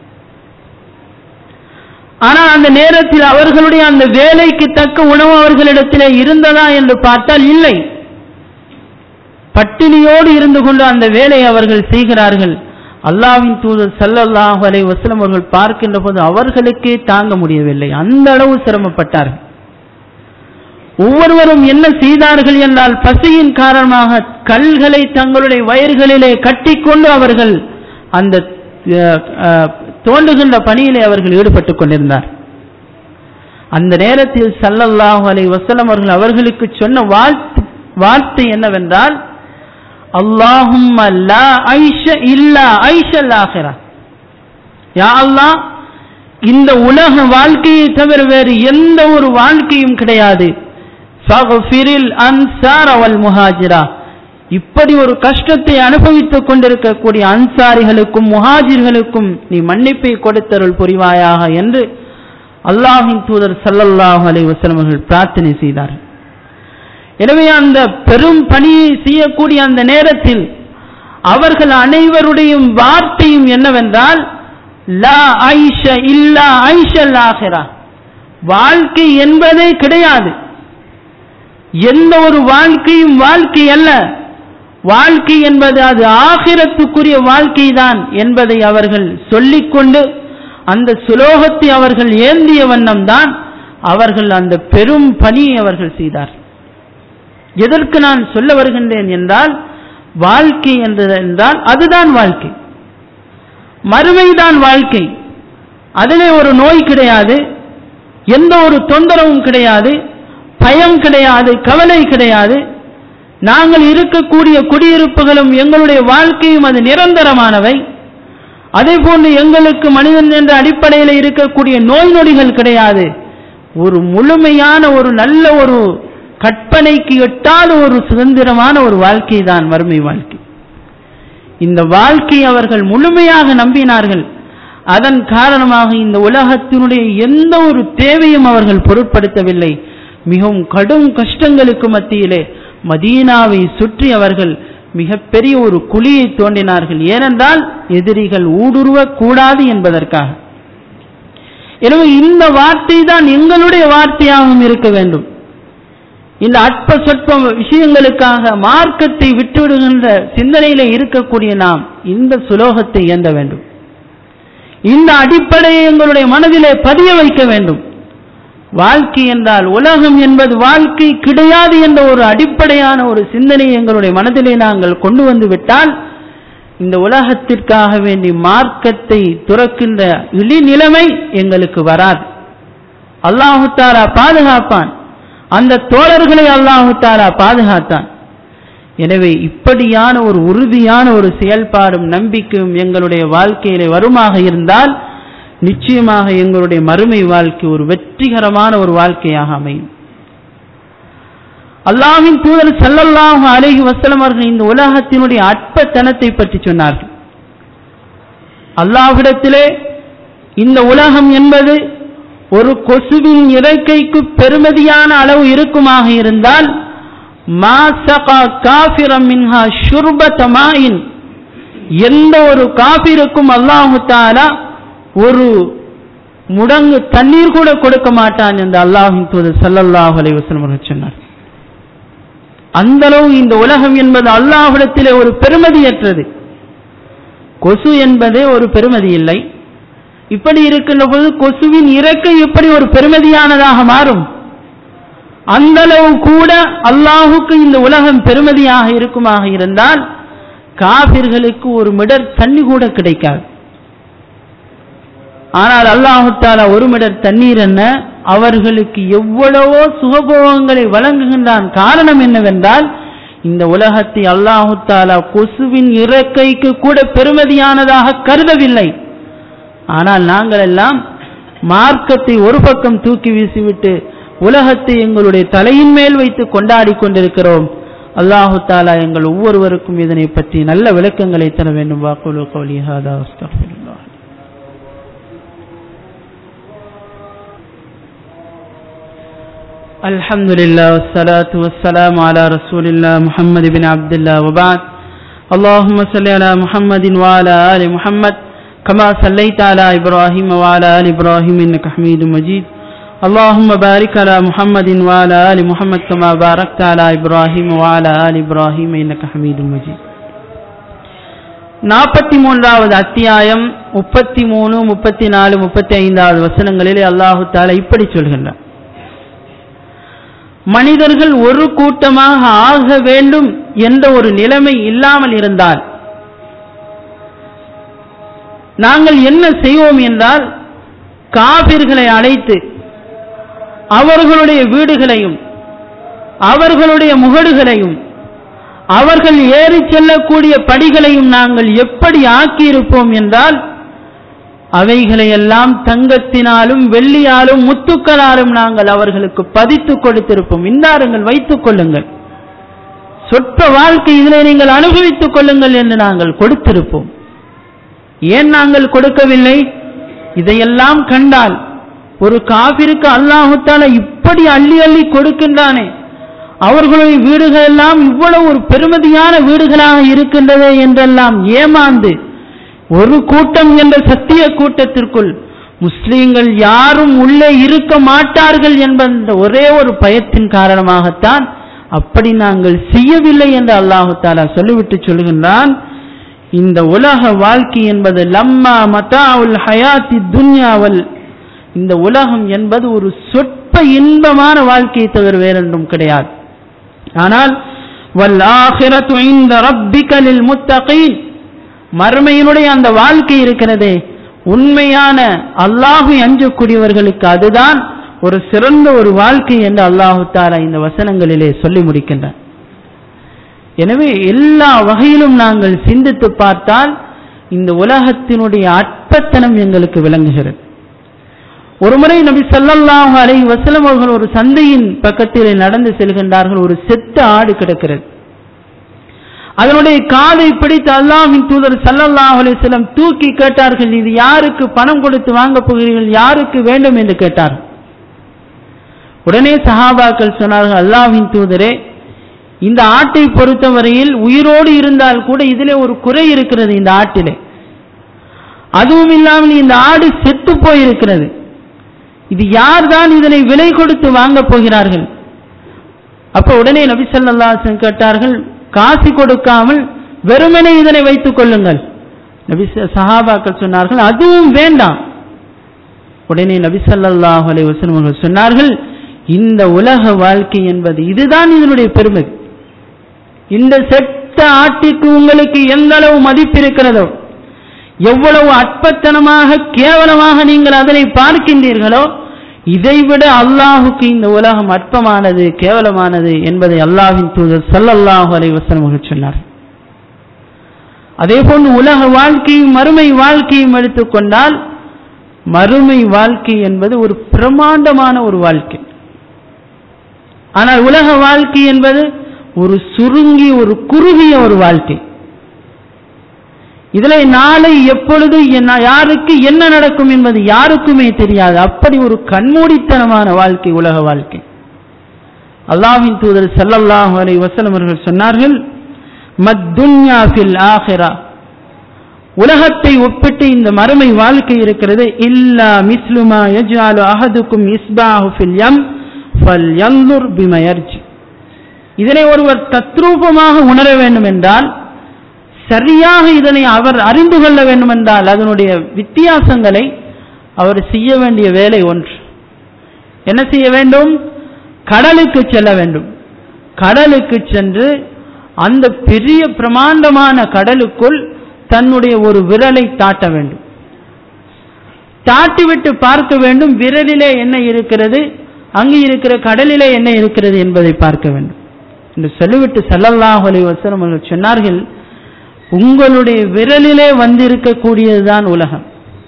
ஆனால் அந்த நேரத்தில் அவர்களுடைய அந்த வேலைக்கு தக்க உணவு அவர்களிடத்திலே இருந்ததா என்று பார்த்தால் இல்லை பட்டினியோடு இருந்து கொண்டு அந்த வேலையை அவர்கள் செய்கிறார்கள் அல்லாவின் தூதர் சல்லல்லாஹு அலை வசலம் அவர்கள் பார்க்கின்ற போது அவர்களுக்கே தாங்க முடியவில்லை அந்த அளவு சிரமப்பட்டார்கள் ஒவ்வொருவரும் என்ன செய்தார்கள் என்றால் பசியின் காரணமாக கல்களை தங்களுடைய வயர்களிலே கட்டிக்கொண்டு அவர்கள் அந்த தோண்டுகின்ற பணியிலே அவர்கள் ஈடுபட்டுக் கொண்டிருந்தார் அந்த நேரத்தில் சல்லல்லாஹு அலை வசலம் அவர்கள் அவர்களுக்கு சொன்ன வாழ்த்து வார்த்தை என்னவென்றால் அல்லாஹும் லா ஐஷ இல்லா ஐஷல் ஆகிறா யா அல்லாஹ் இந்த உலக வாழ்க்கையை தவிர வேறு எந்த ஒரு வாழ்க்கையும் கிடையாது ஃபக்ஃபிரில் அன்சார் அவல் முஹாஜிரா இப்படி ஒரு கஷ்டத்தை அனுபவித்துக் கொண்டிருக்கக்கூடிய அன்சாரிகளுக்கும் முஹாஜிர்களுக்கும் நீ மன்னிப்பை கொடுத்தருள் புரிவாயாக என்று அல்லாஹின் தூதர் சல்லல்லாஹு அலை வசலம் அவர்கள் பிரார்த்தனை செய்தார் எனவே அந்த பெரும் பணியை செய்யக்கூடிய அந்த நேரத்தில் அவர்கள் அனைவருடைய வார்த்தையும் என்னவென்றால் லா ஐஷ இல்லா ஐஷல் ஆகிறா வாழ்க்கை என்பதே கிடையாது எந்த ஒரு வாழ்க்கையும் வாழ்க்கை அல்ல வாழ்க்கை என்பது அது ஆகிரத்துக்குரிய வாழ்க்கை தான் என்பதை அவர்கள் சொல்லிக்கொண்டு அந்த சுலோகத்தை அவர்கள் ஏந்திய வண்ணம் தான் அவர்கள் அந்த பெரும் பணியை அவர்கள் செய்தார் எதற்கு நான் சொல்ல வருகின்றேன் என்றால் வாழ்க்கை என்றது என்றால் அதுதான் வாழ்க்கை மறுமைதான் வாழ்க்கை அதிலே ஒரு நோய் கிடையாது எந்த ஒரு தொந்தரவும் கிடையாது பயம் கிடையாது கவலை கிடையாது நாங்கள் இருக்கக்கூடிய குடியிருப்புகளும் எங்களுடைய வாழ்க்கையும் அது நிரந்தரமானவை அதே போன்று எங்களுக்கு மனிதன் என்ற அடிப்படையில் இருக்கக்கூடிய நோய் நொடிகள் கிடையாது ஒரு முழுமையான ஒரு நல்ல ஒரு கற்பனைக்கு எட்டாத ஒரு சுதந்திரமான ஒரு வாழ்க்கை தான் வறுமை வாழ்க்கை இந்த வாழ்க்கை அவர்கள் முழுமையாக நம்பினார்கள் அதன் காரணமாக இந்த உலகத்தினுடைய எந்த ஒரு தேவையும் அவர்கள் பொருட்படுத்தவில்லை மிகவும் கடும் கஷ்டங்களுக்கு மத்தியிலே மதீனாவை சுற்றி அவர்கள் மிகப்பெரிய ஒரு குழியை தோண்டினார்கள் ஏனென்றால் எதிரிகள் ஊடுருவக் கூடாது என்பதற்காக எனவே இந்த வார்த்தை தான் எங்களுடைய வார்த்தையாகவும் இருக்க வேண்டும் இந்த அற்ப சொற்ப விஷயங்களுக்காக மார்க்கத்தை விட்டுவிடுகின்ற சிந்தனையில இருக்கக்கூடிய நாம் இந்த சுலோகத்தை ஏந்த வேண்டும் இந்த அடிப்படையை எங்களுடைய மனதிலே பதிய வைக்க வேண்டும் வாழ்க்கை என்றால் உலகம் என்பது வாழ்க்கை கிடையாது என்ற ஒரு அடிப்படையான ஒரு சிந்தனையை எங்களுடைய மனதிலே நாங்கள் கொண்டு வந்து விட்டால் இந்த உலகத்திற்காக வேண்டி மார்க்கத்தை துறக்கின்ற இழிநிலைமை எங்களுக்கு வராது அல்லாஹு தாலா பாதுகாப்பான் அந்த தோழர்களை அல்லாஹு தாலா பாதுகாத்தான் எனவே இப்படியான ஒரு உறுதியான ஒரு செயல்பாடும் நம்பிக்கையும் எங்களுடைய வாழ்க்கையிலே வருமாக இருந்தால் நிச்சயமாக எங்களுடைய மறுமை வாழ்க்கை ஒரு வெற்றிகரமான ஒரு வாழ்க்கையாக அமையும் அல்லாஹின் தூதர் சல்லல்லாஹு அலைஹி வஸல்லம் அவர்கள் இந்த உலகத்தினுடைய அற்பத்தனத்தை பற்றி சொன்னார்கள் அல்லாஹ்விடத்திலே இந்த உலகம் என்பது ஒரு கொசுவின் இறக்கைக்கு பெருமதியான அளவு இருக்குமாக இருந்தால் மாசகா காஃபிரம் மின்ஹா ஷுர்பத்தமாயின் எந்த ஒரு காபிருக்கும் அல்லாஹு தாலா ஒரு முடங்கு தண்ணீர் கூட கொடுக்க மாட்டான் என்று அல்லாஹின் தூதர் சல்லல்லாஹு அலைஹி வஸல்லம் அவர்கள் சொன்னார் அந்த அளவு இந்த உலகம் என்பது அல்லாஹ்விடத்திலே ஒரு பெருமதியற்றது கொசு என்பதே ஒரு பெருமதி இல்லை இப்படி இருக்கின்ற போது கொசுவின் இறக்கை எப்படி ஒரு பெருமதியானதாக மாறும் அந்த அளவு கூட அல்லாஹுக்கு இந்த உலகம் பெருமதியாக இருக்குமாக இருந்தால் காபிர்களுக்கு ஒரு மிடர் தண்ணி கூட கிடைக்காது ஆனால் அல்லாஹு தாலா ஒரு மிடர் தண்ணீர் என்ன அவர்களுக்கு எவ்வளவோ சுகபோகங்களை வழங்குகின்றான் காரணம் என்னவென்றால் இந்த உலகத்தை அல்லாஹு தாலா கொசுவின் இறக்கைக்கு கூட பெருமதியானதாக கருதவில்லை ஆனால் நாங்கள் எல்லாம் மார்க்கத்தை ஒரு பக்கம் தூக்கி வீசிவிட்டு உலகத்தை எங்களுடைய தலையின் மேல் வைத்து கொண்டாடி கொண்டிருக்கிறோம் அல்லாஹு தாலா எங்கள் ஒவ்வொருவருக்கும் இதனை பற்றி நல்ல விளக்கங்களை தர வேண்டும் வாக்குலு கௌலி ஹாதா அஸ்தக்ஃபிருல்லாஹ் الحمد لله والصلاة والسلام على رسول الله محمد بن عبد الله وبعد اللهم صل على محمد وعلى آل محمد كما صليت على إبراهيم وعلى آل إبراهيم إنك حميد مجيد اللهم بارك على محمد وعلى آل محمد كما باركت على إبراهيم وعلى آل إبراهيم إنك حميد مجيد நாற்பத்தி மூன்றாவது அத்தியாயம் முப்பத்தி மூணு முப்பத்தி நாலு முப்பத்தி ஐந்தாவது வசனங்களிலே அல்லாஹு தாலா இப்படி சொல்கின்றார் மனிதர்கள் ஒரு கூட்டமாக ஆக வேண்டும் என்ற ஒரு நிலைமை இல்லாமல் இருந்தால் நாங்கள் என்ன செய்வோம் என்றால் காபிர்களை அழைத்து அவர்களுடைய வீடுகளையும் அவர்களுடைய முகடுகளையும் அவர்கள் ஏறி செல்லக்கூடிய படிகளையும் நாங்கள் எப்படி ஆக்கியிருப்போம் என்றால் அவைகளையெல்லாம் தங்கத்தினாலும் வெள்ளியாலும் முத்துக்களாலும் நாங்கள் அவர்களுக்கு பதித்து கொடுத்திருப்போம் இந்தாருங்கள் வைத்துக் கொள்ளுங்கள் சொற்ப வாழ்க்கை இதில் நீங்கள் அனுபவித்துக் கொள்ளுங்கள் என்று நாங்கள் கொடுத்திருப்போம் ஏன் நாங்கள் கொடுக்கவில்லை இதையெல்லாம் கண்டால் ஒரு காபிற்கு அல்லாஹுத்தால இப்படி அள்ளி அள்ளி கொடுக்கின்றானே அவர்களுடைய வீடுகள் எல்லாம் இவ்வளவு ஒரு பெருமதியான வீடுகளாக இருக்கின்றதே என்றெல்லாம் ஏமாந்து ஒரு கூட்டம் என்ற சத்திய கூட்டத்திற்குள் முஸ்லீம்கள் யாரும் உள்ளே இருக்க மாட்டார்கள் என்ற ஒரே ஒரு பயத்தின் காரணமாகத்தான் அப்படி நாங்கள் செய்யவில்லை என்று அல்லாஹு தாலா சொல்லிவிட்டு சொல்கின்றான் இந்த உலக வாழ்க்கை என்பது லம்மா மதாவுல் ஹயாத்தி துன்யாவல் இந்த உலகம் என்பது ஒரு சொற்ப இன்பமான வாழ்க்கையை தவிர வேறொன்றும் கிடையாது ஆனால் வல் ஆஹிரத்து இந்த ரப்பிகலில் முத்தகீன் மறுமையினுடைய அந்த வாழ்க்கை இருக்கிறதே உண்மையான அல்லாஹு அஞ்சக்கூடியவர்களுக்கு அதுதான் ஒரு சிறந்த ஒரு வாழ்க்கை என்று அல்லாஹு தாலா இந்த வசனங்களிலே சொல்லி முடிக்கின்றார் எனவே எல்லா வகையிலும் நாங்கள் சிந்தித்து பார்த்தால் இந்த உலகத்தினுடைய அற்பத்தனம் எங்களுக்கு விளங்குகிறது ஒருமுறை நபி ஸல்லல்லாஹு அலைஹி வஸல்லம் அவர்கள் ஒரு சந்தையின் பக்கத்திலே நடந்து செல்கின்றார்கள் ஒரு செத்த ஆடு கிடக்கிறது அதனுடைய காதை பிடித்து அல்லாஹ்வின் தூதர் ஸல்லல்லாஹு அலைஹி வஸல்லம் தூக்கி கேட்டார்கள் இது யாருக்கு பணம் கொடுத்து வாங்கப் போகிறீர்கள் யாருக்கு வேண்டும் என்று கேட்டார்கள் உடனே சஹாபாக்கள் சொன்னார்கள் அல்லாஹ்வின் தூதரே இந்த ஆட்டை பொறுத்தவரையில் உயிரோடு இருந்தால் கூட இதிலே ஒரு குறை இருக்கிறது இந்த ஆட்டிலே அதுவும் இல்லாமல் இந்த ஆடு செத்து போயிருக்கிறது இது யார்தான் இதனை விலை கொடுத்து வாங்கப் போகிறார்கள் அப்ப உடனே நபி ஸல்லல்லாஹு அலைஹி வஸல்லம் கேட்டார்கள் காசு கொடுக்காமல் வெறுமனே இதனை வைத்துக் கொள்ளுங்கள் நபி ச- சஹாபாக்கள் சொன்னார்கள் அதுவும் வேண்டாம் உடனே நபி ஸல்லல்லாஹு அலைஹி வஸல்லம் அவர்கள் சொன்னார்கள் இந்த உலக வாழ்க்கை என்பது இதுதான் இதனுடைய பெருமை இந்த செத்த ஆட்டிற்கு உங்களுக்கு எந்த அளவு மதிப்பு இருக்கிறதோ எவ்வளவு அற்பத்தனமாக கேவலமாக நீங்கள் அதனை பார்க்கின்றீர்களோ இதைவிட அல்லாஹுக்கு இந்த உலகம் அற்பமானது கேவலமானது என்பதை அல்லாஹ்வின் தூதர் ஸல்லல்லாஹு அலைஹி வஸல்லம் அவர்கள் சொன்னார் அதே போன்று உலக வாழ்க்கையும் மறுமை வாழ்க்கையும் எடுத்துக்கொண்டால் மறுமை வாழ்க்கை என்பது ஒரு பிரமாண்டமான ஒரு வாழ்க்கை ஆனால் உலக வாழ்க்கை என்பது ஒரு சுருங்கி ஒரு குறுகிய ஒரு வாழ்க்கை இதுல நாளை எப்பொழுது என்ன யாருக்கு என்ன நடக்கும் என்பது யாருக்குமே தெரியாது அப்படி ஒரு கண்மூடித்தனமான வாழ்க்கை உலக வாழ்க்கை அல்லாஹ்வின் தூதர் ஸல்லல்லாஹு அலைஹி வஸல்லம் அவர்கள் சொன்னார்கள் மத்துன்யா ஃபில் ஆஹிரா உலகத்தை ஒப்பிட்டு இந்த மறுமை வாழ்க்கை இருக்கிறது இல்லா மிஸ்லுமா யஜ்அலு அஹதுக்கும் இஸ்பாஹு ஃபில் யம் ஃபல்யன்துர் பிம யர்ஜி இதனை ஒருவர் தத்ரூபமாக உணர வேண்டும் என்றால் சரியாக இதனை அவர் அறிந்து கொள்ள வேண்டும் என்றால் அதனுடைய வித்தியாசங்களை அவர் செய்ய வேண்டிய வேலை ஒன்று என்ன செய்ய வேண்டும் கடலுக்கு செல்ல வேண்டும் கடலுக்கு சென்று அந்த பெரிய பிரமாண்டமான கடலுக்குள் தன்னுடைய ஒரு விரலை தாட்ட வேண்டும் தாட்டிவிட்டு பார்க்க வேண்டும் விரலிலே என்ன இருக்கிறது அங்கு இருக்கிற கடலிலே என்ன இருக்கிறது என்பதை பார்க்க வேண்டும் என்று சொல்லிவிட்டு ஸல்லல்லாஹு அலைஹி வஸல்லம் அவர்கள் சொன்னார்கள் உங்களுடைய விரலிலே வந்திருக்கக்கூடியதுதான் உலகம்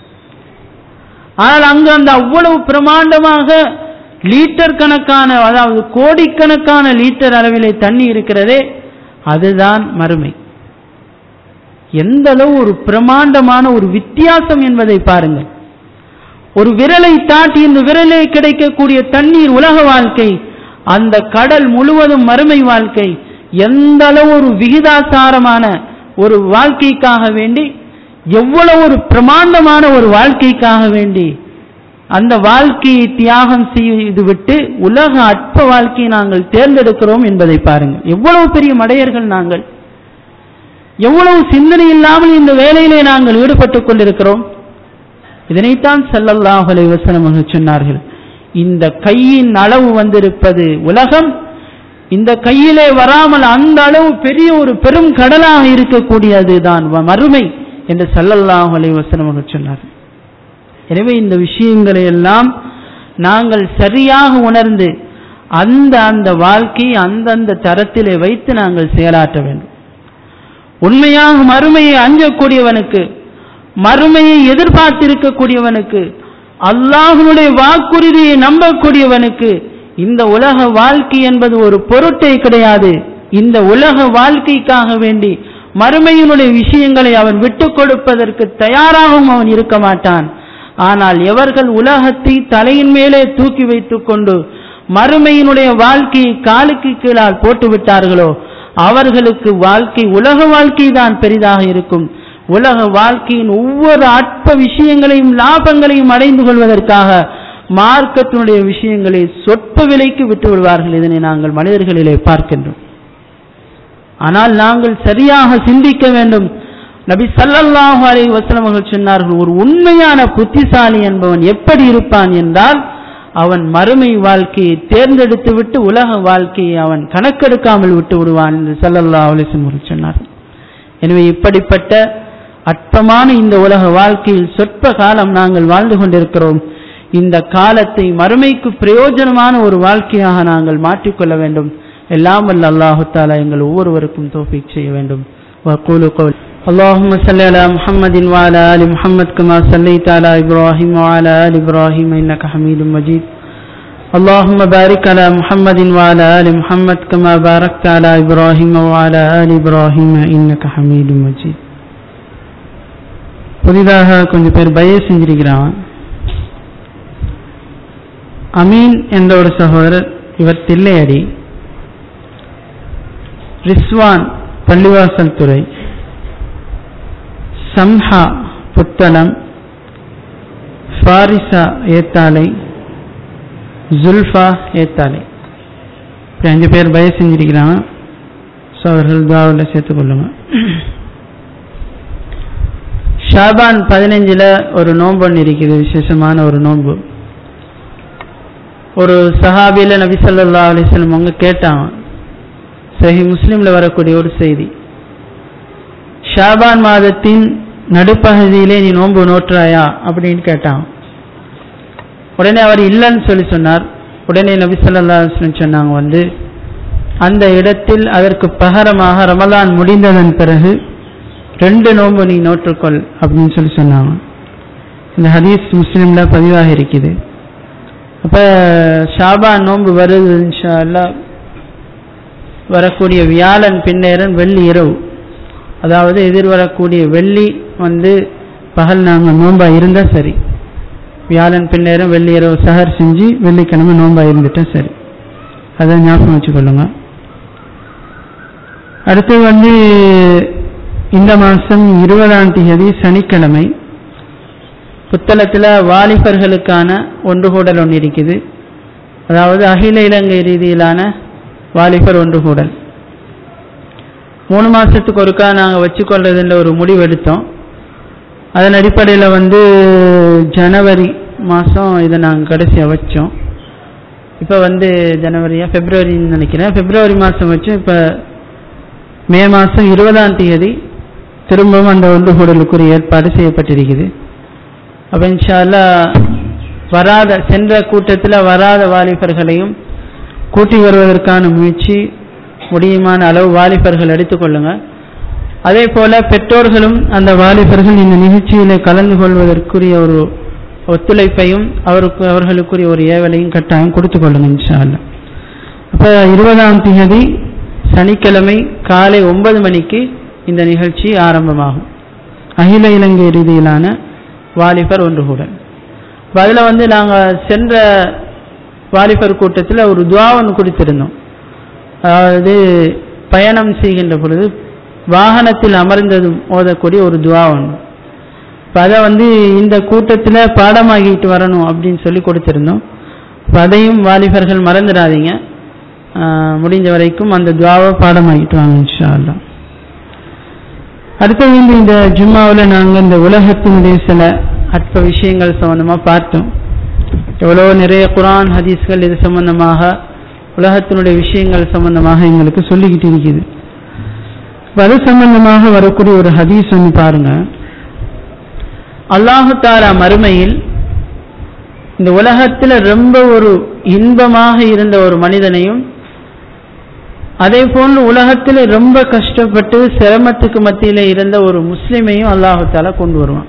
ஆனால் அங்கு அந்த அவ்வளவு பிரமாண்டமாக லீட்டர் கணக்கான அதாவது கோடிக்கணக்கான லீட்டர் அளவிலே தண்ணி இருக்கிறதே அதுதான் மறுமை எந்த அளவு ஒரு பிரமாண்டமான ஒரு வித்தியாசம் என்பதை பாருங்கள் ஒரு விரலை தாட்டி இந்த விரலே கிடைக்கக்கூடிய தண்ணீர் உலக வாழ்க்கை அந்த கடல் முழுவதும் மறுமை வாழ்க்கை எந்த அளவு ஒரு விகிதாசாரமான ஒரு வாழ்க்கைக்காக வேண்டி எவ்வளவு ஒரு பிரமாண்டமான ஒரு வாழ்க்கைக்காக வேண்டி அந்த வாழ்க்கையை தியாகம் செய்து விட்டு உலக அற்ப வாழ்க்கையை நாங்கள் தேர்ந்தெடுக்கிறோம் என்பதை பாருங்கள் எவ்வளவு பெரிய மடையர்கள் நாங்கள் எவ்வளவு சிந்தனை இல்லாமல் இந்த வேலையிலே நாங்கள் ஈடுபட்டுக் கொண்டிருக்கிறோம் இதனைத்தான் ஸல்லல்லாஹு அலைஹி வஸல்லம் அவர்கள் சொன்னார்கள் இந்த கையின் அளவு வந்திருப்பது உலகம் இந்த கையிலே வராமல் அந்த அளவு பெரிய ஒரு பெரும் கடலாக இருக்கக்கூடியது தான் மறுமை என்று ஸல்லல்லாஹு அலைஹி வஸல்லம் அவர்கள் சொன்னார்கள் எனவே இந்த விஷயங்களை எல்லாம் நாங்கள் சரியாக உணர்ந்து அந்த அந்த வாழ்க்கையை அந்தந்த தரத்திலே வைத்து நாங்கள் செயலாற்ற வேண்டும் உண்மையாக மறுமையை அஞ்சக்கூடியவனுக்கு மறுமையை எதிர்பார்த்திருக்கக்கூடியவனுக்கு அல்லாஹனுடைய வாக்குறுதியை நம்பக்கூடியவனுக்கு இந்த உலக வாழ்க்கை என்பது ஒரு பொருட்டே கிடையாது இந்த உலக வாழ்க்கைக்காக வேண்டி மறுமையினுடைய விஷயங்களை அவன் விட்டுக் கொடுப்பதற்கு தயாராகவும் அவன் இருக்க மாட்டான் ஆனால் எவர்கள் உலகத்தை தலையின் மேலே தூக்கி வைத்துக் கொண்டு மறுமையினுடைய வாழ்க்கையை காலுக்கு கீழால் போட்டு விட்டார்களோ அவர்களுக்கு வாழ்க்கை உலக வாழ்க்கை தான் பெரிதாக இருக்கும் உலக வாழ்க்கையின் ஒவ்வொரு அற்ப விஷயங்களையும் லாபங்களையும் அடைந்து கொள்வதற்காக மார்க்கத்தினுடைய விஷயங்களை சொற்ப விலைக்கு விட்டு விடுவார்கள் இதனை நாங்கள் மனிதர்களிலே பார்க்கின்றோம் ஆனால் நாங்கள் சரியாக சிந்திக்க வேண்டும் நபி ஸல்லல்லாஹு அலைஹி வஸல்லம் அவர்கள் சொன்னார்கள் ஒரு உண்மையான புத்திசாலி என்பவன் எப்படி இருப்பான் என்றால் அவன் மறுமை வாழ்க்கையை தேர்ந்தெடுத்து விட்டு உலக வாழ்க்கையை அவன் கணக்கெடுக்காமல் விட்டு விடுவான் என்று ஸல்லல்லாஹு அலைஹி வஸல்லம் அவர்கள் சொன்னார்கள் எனவே இப்படிப்பட்ட அற்பமான இந்த உலக வாழ்க்கையில் சொற்ப காலம் நாங்கள் வாழ்ந்து கொண்டிருக்கிறோம் இந்த காலத்தை மறுமைக்கு பிரயோஜனமான ஒரு வாழ்க்கையாக நாங்கள் மாற்றிக்கொள்ள வேண்டும் எல்லாம் வல்ல அல்லாஹு தாலா எங்கள் ஒவ்வொருவருக்கும் தோஃபிக் செய்ய வேண்டும் وقولوا قول اللهم صل على محمد وعلى آل محمد كما صليت على إبراهيم وعلى آل إبراهيم إنك حميد مجيد اللهم بارك على محمد وعلى آل محمد كما باركت على إبراهيم وعلى آل إبراهيم إنك حميد مجيد புதிதாக கொஞ்சம் பேர் பய செஞ்சிருக்கிறான் அமீன் என்ற ஒரு சகோதரர் இவர் தில்லையடி ரிஸ்வான் பள்ளிவாசல் துறை சம்ஹா புத்தளம் ஃபாரிசா ஏத்தாலை ஜுல்ஃபா ஏத்தாலை இப்படி அஞ்சு பேர் பய செஞ்சிருக்கிறாங்க ஸோ அவர்கள் துவாவில் சேர்த்துக்கொள்ளுங்க ஷாபான் பதினஞ்சில் ஒரு நோன்பு ஒன்று இருக்குது விசேஷமான ஒரு நோன்பு ஒரு சஹாபியில் நபி சொல்லா அலிஸ்லம் அவங்க கேட்டாங்க சஹி முஸ்லீமில் வரக்கூடிய ஒரு செய்தி ஷாபான் மாதத்தின் நடுப்பகுதியிலே நீ நோன்பு நோற்றாயா அப்படின்னு கேட்டான் உடனே அவர் இல்லைன்னு சொல்லி சொன்னார் உடனே நபி சொல்லா அலிஸ்லம் சொன்னாங்க வந்து அந்த இடத்தில் அதற்கு பகரமாக ரமலான் முடிந்ததன் பிறகு ரெண்டு நோன்பு நீ நோற்றுக்கொள் அப்படின்னு சொல்லி சொன்னாங்க இந்த ஹதீஸ் முஸ்லீம்ல பதிவாக இருக்குது அப்ப ஷாபான் நோன்பு வருது இன்ஷா அல்லாஹ் வரக்கூடிய வியாழன் பின்னேரன் வெள்ளி இரவு அதாவது எதிர்வரக்கூடிய வெள்ளி வந்து பகல் நாங்கள் நோன்பா இருந்தா சரி வியாழன் பின்னேரம் வெள்ளி இரவு சஹர் செஞ்சு வெள்ளிக்கிழமை நோன்பா இருந்துட்டா சரி அதை ஞாபகம் வச்சுக்கொள்ளுங்க அடுத்து வந்து இந்த மாதம் இருபதாம் தேதி சனிக்கிழமை புத்தளத்தில் வாலிபர்களுக்கான ஒன்றுகூடல் ஒன்று இருக்குது அதாவது அகில இலங்கை ரீதியிலான வாலிபர் ஒன்றுகூடல் மூணு மாதத்துக்கு ஒருக்கா நாங்கள் வச்சுக்கொள்றதுல ஒரு முடிவு எடுத்தோம் அதன் அடிப்படையில் வந்து ஜனவரி மாதம் இதை நாங்கள் கடைசியாக வச்சோம் இப்போ வந்து ஜனவரியா பிப்ரவரின்னு நினைக்கிறேன் பிப்ரவரி மாதம் வச்சோம் இப்போ மே மாதம் இருபதாம் தேதி திரும்பவும் அந்த ஒன்றுகூடலுக்குரிய ஏற்பாடு செய்யப்பட்டிருக்குது அப்போ இன்ஷால்லா வராத சென்ற கூட்டத்தில் வராத வாலிபர்களையும் கூட்டி வருவதற்கான முயற்சி முடியுமான அளவு வாலிபர்கள் எடுத்துக்கொள்ளுங்க அதே போல பெற்றோர்களும் அந்த வாலிபர்கள் இந்த நிகழ்ச்சியில் கலந்து கொள்வதற்குரிய ஒரு ஒத்துழைப்பையும் அவருக்கு அவர்களுக்குரிய ஒரு ஏவலையும் கட்டாயம் கொடுத்து கொள்ளுங்க இன்ஷால்லா அப்போ இருபதாம் தேதி சனிக்கிழமை காலை ஒன்பது மணிக்கு இந்த நிகழ்ச்சி ஆரம்பமாகும் அகில இலங்கை ரீதியிலான வாலிபர் ஒன்று கூட அதில் வந்து நாங்கள் சென்ற வாலிபர் கூட்டத்தில் ஒரு துவா ஒன்று கொடுத்திருந்தோம் அதாவது பயணம் செய்கின்ற பொழுது வாகனத்தில் அமர்ந்ததும் ஓதக்கூடிய ஒரு துவா ஒன்று இப்போ அதை வந்து இந்த கூட்டத்தில் பாடமாகிட்டு வரணும் அப்படின்னு சொல்லி கொடுத்திருந்தோம் இப்போ அதையும் வாலிபர்கள் மறந்துடாதீங்க முடிஞ்ச வரைக்கும் அந்த துவாவை பாடமாகிட்டு வாங்க இன்ஷா அல்லா அடுத்தது வந்து இந்த ஜும்மாவில் நாங்கள் இந்த உலகத்தினுடைய சில அற்ப விஷயங்கள் சம்பந்தமாக பார்த்தோம் எவ்வளோ நிறைய குரான் ஹதீஸ்கள் இது சம்பந்தமாக உலகத்தினுடைய விஷயங்கள் சம்பந்தமாக எங்களுக்கு சொல்லிக்கிட்டு இருக்குது அது சம்பந்தமாக வரக்கூடிய ஒரு ஹதீஸ் ஒன்று பாருங்க அல்லாஹு தாலா மறுமையில் இந்த உலகத்தில் ரொம்ப ஒரு இன்பமாக இருந்த ஒரு மனிதனையும் அதே போன்று உலகத்தில் ரொம்ப கஷ்டப்பட்டு சிரமத்துக்கு மத்தியில் இருந்த ஒரு முஸ்லிமையும் அல்லாஹு தாலா கொண்டு வருவான்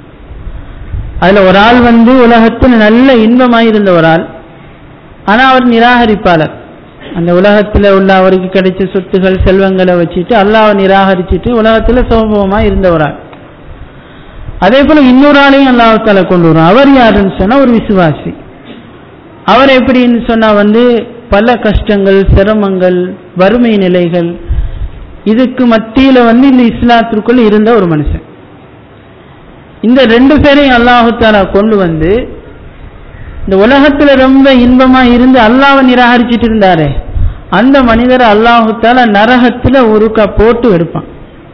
அதுல ஒரு ஆள் வந்து உலகத்தில் நல்ல இன்பமாக இருந்த ஒரு ஆள் ஆனா அவர் நிராகரிப்பாளர் அந்த உலகத்தில் உள்ள அவருக்கு கிடைச்ச சொத்துகள் செல்வங்களை வச்சுட்டு அல்லாவை நிராகரிச்சுட்டு உலகத்தில் சோபமா இருந்த ஒரு ஆள் அதே போல இன்னொரு ஆளையும் அல்லாஹால கொண்டு வரும் அவர் யாருன்னு சொன்னா ஒரு விசுவாசி அவர் எப்படின்னு சொன்னா வந்து பல கஷ்டங்கள் சிரமங்கள் வறுமை நிலைகள் இதுக்கு மத்தியில வந்து இந்த இஸ்லாத்திற்குள் இருந்த ஒரு மனுஷன் இந்த ரெண்டு பேரையும் அல்லாஹாலா கொண்டு வந்து இந்த உலகத்துல ரொம்ப இன்பமா இருந்து அல்லாவை நிராகரிச்சிட்டு இருந்தாரே அந்த மனிதரை அல்லாஹால நரகத்துல ஒருக்கா போட்டு எடுப்பான்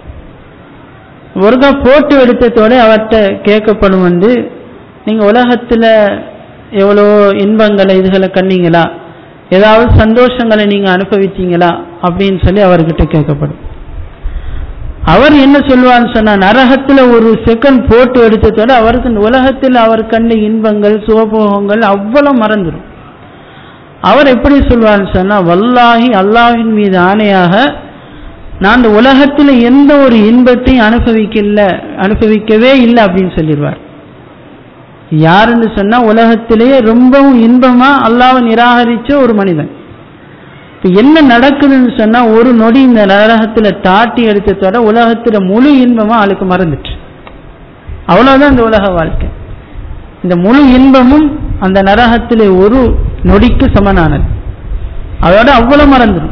ஒருக்கா போட்டு எடுத்ததோட அவர்கிட்ட கேட்கப்படும் வந்து நீங்க உலகத்துல எவ்வளோ இன்பங்களை இதுகளை கண்டீங்களா ஏதாவது சந்தோஷங்களை நீங்க அனுபவிச்சீங்களா அப்படின்னு சொல்லி அவர்கிட்ட கேட்கப்படும் அவர் என்ன சொல்லுவார்னு சொன்னா நரகத்துல ஒரு செகண்ட் போட்டு எடுத்ததோட அவருக்கு இந்த உலகத்தில் அவர் கண்ட இன்பங்கள் சுகபோகங்கள் அவ்வளவு மறந்துடும் அவர் எப்படி சொல்வார்னு சொன்னா வல்லாஹி அல்லாஹின் மீது ஆணையாக நான் இந்த உலகத்தில் எந்த ஒரு இன்பத்தையும் அனுபவிக்கல அனுபவிக்கவே இல்லை அப்படின்னு சொல்லிடுவார் யாருன்னு சொன்னா உலகத்திலேயே ரொம்பவும் இன்பமா அல்லாவை நிராகரிச்ச ஒரு மனிதன் இப்ப என்ன நடக்குதுன்னு சொன்னா ஒரு நொடி இந்த நரகத்துல தாட்டி எடுத்ததோட உலகத்துல முழு இன்பமா ஆளுக்கு மறந்துட்டு அவ்வளவுதான் இந்த உலக வாழ்க்கை இந்த முழு இன்பமும் அந்த நரகத்திலே ஒரு நொடிக்கு சமனானது அதோட அவ்வளவு மறந்துடும்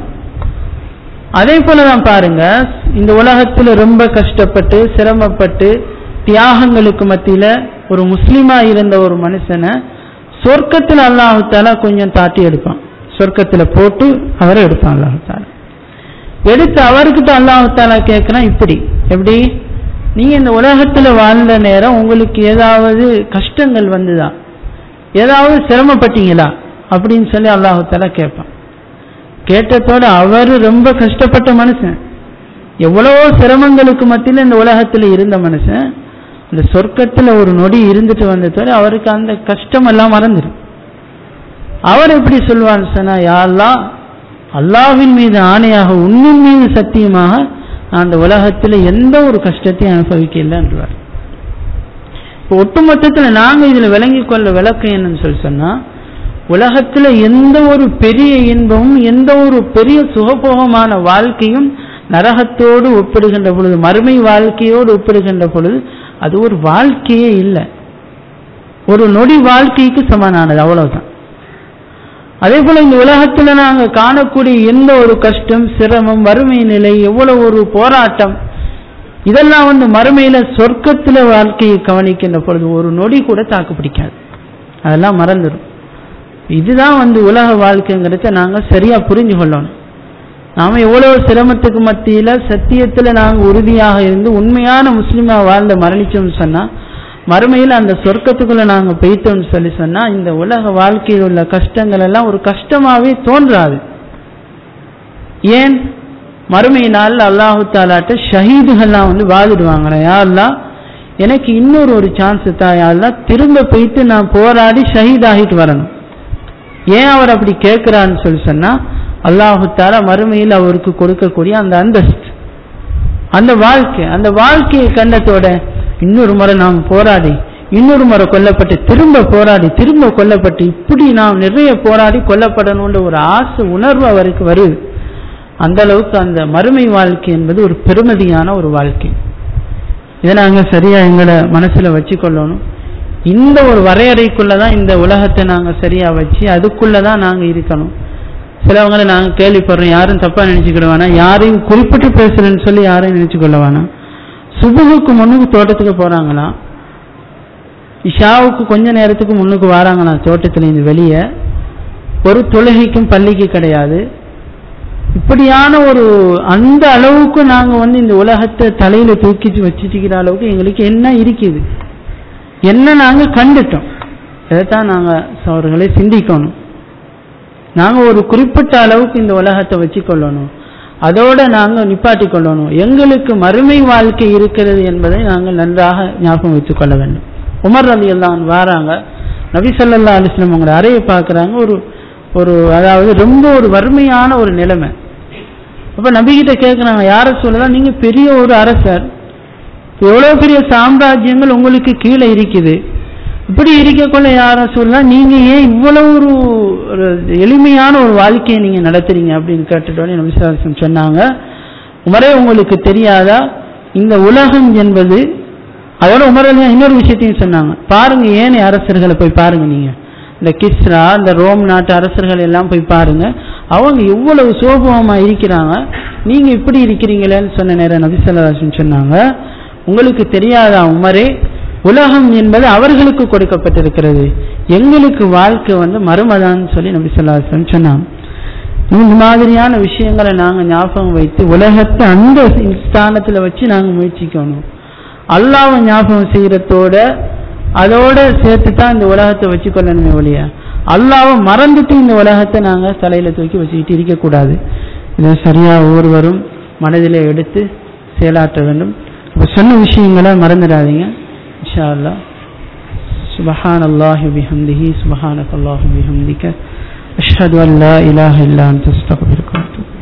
அதே போலதான் பாருங்க இந்த உலகத்துல ரொம்ப கஷ்டப்பட்டு சிரமப்பட்டு தியாகங்களுக்கு மத்தியில ஒரு முஸ்லீமா இருந்த ஒரு மனுஷனை சொர்க்கத்தில் அல்லாஹு தாலா கொஞ்சம் தாட்டி எடுப்பான் சொர்க்கத்துல போட்டு அவரை எடுப்பான் அல்லாஹு தாலா எடுத்து அவர்கிட்ட அல்லாஹு தாலா கேட்கிறான் இப்படி எப்படி நீங்க இந்த உலகத்துல வாழ்ந்த நேரம் உங்களுக்கு ஏதாவது கஷ்டங்கள் வந்துதா ஏதாவது சிரமப்பட்டீங்களா அப்படின்னு சொல்லி அல்லாஹு தாலா கேட்பான் கேட்டதோட அவரு ரொம்ப கஷ்டப்பட்ட மனுஷன் எவ்வளவோ சிரமங்களுக்கு மத்தியில் இந்த உலகத்துல இருந்த மனுஷன் இந்த சொர்க்கத்துல ஒரு நொடி இருந்துட்டு வந்ததோட அவருக்கு அந்த கஷ்டம் எல்லாம் மறந்துடும் அவர் எப்படி சொல்வார் சொன்னா யாழ்லா அல்லாவின் மீது ஆணையாக உன்னின் மீது சத்தியமாக நான் அந்த உலகத்துல எந்த ஒரு கஷ்டத்தையும் அனுபவிக்கல என்றார் இப்போ ஒட்டுமொத்தத்துல நாங்க இதுல விளங்கி கொள்ள விளக்கம் என்னன்னு சொல்லி சொன்னா உலகத்துல எந்த ஒரு பெரிய இன்பமும் எந்த ஒரு பெரிய சுகபோகமான வாழ்க்கையும் நரகத்தோடு ஒப்பிடுகின்ற பொழுது மறுமை வாழ்க்கையோடு ஒப்பிடுகின்ற பொழுது அது ஒரு வாழ்க்கையே இல்லை ஒரு நொடி வாழ்க்கைக்கு சமனானது அவ்வளவுதான் அதே போல இந்த உலகத்துல நாங்க காணக்கூடிய எந்த ஒரு கஷ்டம் சிரமம் வறுமை நிலை எவ்வளவு ஒரு போராட்டம் இதெல்லாம் வந்து மறுமையில சொர்க்கத்துல வாழ்க்கையை கவனிக்கின்ற பொழுது ஒரு நொடி கூட தாக்கு பிடிக்காது அதெல்லாம் மறந்துடும் இதுதான் வந்து உலக வாழ்க்கைங்கிறத நாங்க சரியா புரிஞ்சு கொள்ளணும் நாம எவ்வளவு சிரமத்துக்கு மத்தியில சத்தியத்துல நாங்க உறுதியாக இருந்து உண்மையான முஸ்லீமா வாழ்ந்த மரணிச்சோம்னு சொன்னா மறுமையில் அந்த சொர்க்கத்துக்குள்ள நாங்க போயிட்டோம்னு சொல்லி சொன்னா இந்த உலக வாழ்க்கையில் உள்ள கஷ்டங்கள் எல்லாம் ஒரு கஷ்டமாவே தோன்றாது ஏன் மறுமை நாள் அல்லாஹு தாலாட்ட ஷஹீதுகள்லாம் வந்து வாதிடுவாங்களே யாரெல்லாம் எனக்கு இன்னொரு ஒரு சான்ஸ் தான் யாரெல்லாம் திரும்ப போயிட்டு நான் போராடி ஷஹீத் ஆகிட்டு வரணும் ஏன் அவர் அப்படி கேட்கிறான்னு சொல்லி சொன்னா அல்லாஹு தாலா மறுமையில் அவருக்கு கொடுக்கக்கூடிய அந்த அந்தஸ்து அந்த வாழ்க்கை அந்த வாழ்க்கையை கண்டத்தோட இன்னொரு முறை நாம் போராடி இன்னொரு முறை கொல்லப்பட்டு திரும்ப போராடி திரும்ப கொல்லப்பட்டு இப்படி நாம் நிறைய போராடி கொல்லப்படணும்ன்ற ஒரு ஆசை உணர்வு அவருக்கு வருது அந்த அளவுக்கு அந்த மறுமை வாழ்க்கை என்பது ஒரு பெருமதியான ஒரு வாழ்க்கை இதை நாங்கள் சரியா எங்களை மனசுல வச்சுக்கொள்ளணும் இந்த ஒரு வரையறைக்குள்ளதான் இந்த உலகத்தை நாங்க சரியா வச்சு அதுக்குள்ளதான் நாங்க இருக்கணும் சிலவங்களை நாங்க கேள்விப்படுறோம் யாரும் தப்பா நினைச்சுக்கிட வேணாம் யாரையும் குறிப்பிட்டு பேசுறேன்னு சொல்லி யாரையும் நினைச்சுக்கொள்ள வேணாம் சுபுகுக்கு முன்னுக்கு தோட்டத்துக்கு போறாங்களாம் இஷாவுக்கு கொஞ்ச நேரத்துக்கு முன்னுக்கு வராங்களாம் தோட்டத்துல இருந்து வெளியே ஒரு தொழுகைக்கும் பள்ளிக்கு கிடையாது இப்படியான ஒரு அந்த அளவுக்கு நாங்க வந்து இந்த உலகத்தை தலையில தூக்கிட்டு வச்சுட்டுக்கிற அளவுக்கு எங்களுக்கு என்ன இருக்குது என்ன நாங்க கண்டுட்டோம் இதைத்தான் நாங்க அவர்களை சிந்திக்கணும் நாங்க ஒரு குறிப்பிட்ட அளவுக்கு இந்த உலகத்தை வச்சுக்கொள்ளணும் அதோட நாங்க நிப்பாட்டி கொள்ளணும் எங்களுக்கு மறுமை வாழ்க்கை இருக்கிறது என்பதை நாங்கள் நன்றாக ஞாபகம் வைத்துக் கொள்ள வேண்டும் உமர் அலி எல்லாம் வாராங்க நபி சொல்லா அலிஸ்லம் அவங்கள அறையை பார்க்குறாங்க ஒரு ஒரு அதாவது ரொம்ப ஒரு வறுமையான ஒரு நிலைமை அப்ப நபிகிட்ட கேட்குறாங்க யார சொல்லலாம் நீங்க பெரிய ஒரு அரசர் எவ்வளவு பெரிய சாம்ராஜ்யங்கள் உங்களுக்கு கீழே இருக்குது இப்படி இருக்கக்குள்ள யார சொல்லலாம் நீங்க ஏன் இவ்வளவு ஒரு ஒரு எளிமையான ஒரு வாழ்க்கையை நீங்க நடத்துறீங்க அப்படின்னு கேட்டுட்டோன்னே நபிசாசம் சொன்னாங்க உமரே உங்களுக்கு தெரியாதா இந்த உலகம் என்பது அதோட உமரலியா இன்னொரு விஷயத்தையும் சொன்னாங்க பாருங்க ஏன் அரசர்களை போய் பாருங்க நீங்க இந்த கிஸ்ரா இந்த ரோம் நாட்டு அரசர்கள் எல்லாம் போய் பாருங்க அவங்க எவ்வளவு சோபமா இருக்கிறாங்க நீங்க இப்படி இருக்கிறீங்களேன்னு சொன்ன நேரம் நபிசல்லாசன் சொன்னாங்க உங்களுக்கு தெரியாதா உமரே உலகம் என்பது அவர்களுக்கு கொடுக்கப்பட்டிருக்கிறது எங்களுக்கு வாழ்க்கை வந்து மறுமதான்னு சொல்லி நபி சொல்லாசன் சொன்னாங்க இந்த மாதிரியான விஷயங்களை நாங்க ஞாபகம் வைத்து உலகத்தை அந்த ஸ்தானத்துல வச்சு நாங்க முயற்சிக்கணும் அல்லாவை ஞாபகம் செய்யறதோட அதோட சேர்த்து தான் இந்த உலகத்தை வச்சுக்கொள்ளணுமே ஒழிய அல்லாவை மறந்துட்டு இந்த உலகத்தை நாங்க தலையில தூக்கி வச்சுக்கிட்டு இருக்கக்கூடாது இதை சரியா ஒவ்வொருவரும் மனதிலே எடுத்து செயலாற்ற வேண்டும் இப்போ சொன்ன விஷயங்களை மறந்துடாதீங்க இன்ஷா அல்லாஹ் سبحان الله وبحمده سبحانك اللهم وبحمدك أشهد أن لا إله إلا أنت أستغفرك وأتوب